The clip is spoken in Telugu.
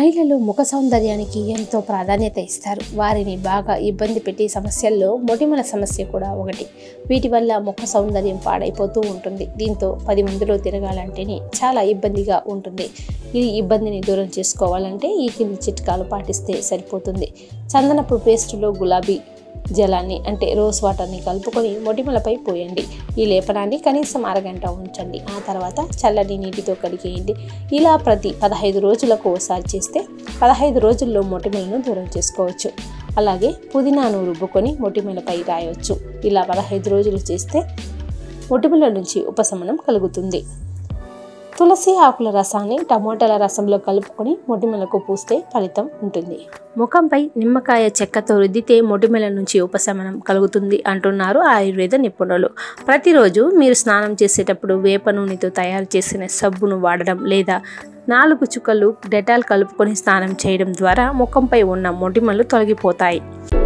మహిళలు ముఖ సౌందర్యానికి ఎంతో ప్రాధాన్యత ఇస్తారు వారిని బాగా ఇబ్బంది పెట్టే సమస్యల్లో మొటిమల సమస్య కూడా ఒకటి వీటి వల్ల ముఖ సౌందర్యం పాడైపోతూ ఉంటుంది దీంతో పది మందిలో తిరగాలంటేనే చాలా ఇబ్బందిగా ఉంటుంది ఈ ఇబ్బందిని దూరం చేసుకోవాలంటే ఈ కింది చిట్కాలు పాటిస్తే సరిపోతుంది చందనపు పేస్టులో గులాబీ జలాన్ని అంటే రోజ్ వాటర్ని కలుపుకొని మొటిమలపై పోయండి ఈ లేపనాన్ని కనీసం అరగంట ఉంచండి ఆ తర్వాత చల్లని నీటితో కడిగేయండి ఇలా ప్రతి పదహైదు రోజులకు ఒకసారి చేస్తే పదహైదు రోజుల్లో మొటిమలను దూరం చేసుకోవచ్చు అలాగే పుదీనాను రుబ్బుకొని మొటిమలపై రాయవచ్చు ఇలా పదహైదు రోజులు చేస్తే మొటిమల నుంచి ఉపశమనం కలుగుతుంది తులసి ఆకుల రసాన్ని టమోటాల రసంలో కలుపుకొని మొటిమలకు పూస్తే ఫలితం ఉంటుంది ముఖంపై నిమ్మకాయ చెక్కతో రుద్దితే మొటిమల నుంచి ఉపశమనం కలుగుతుంది అంటున్నారు ఆయుర్వేద నిపుణులు ప్రతిరోజు మీరు స్నానం చేసేటప్పుడు వేప నూనెతో తయారు చేసిన సబ్బును వాడడం లేదా నాలుగు చుక్కలు డెటాల్ కలుపుకొని స్నానం చేయడం ద్వారా ముఖంపై ఉన్న మొటిమలు తొలగిపోతాయి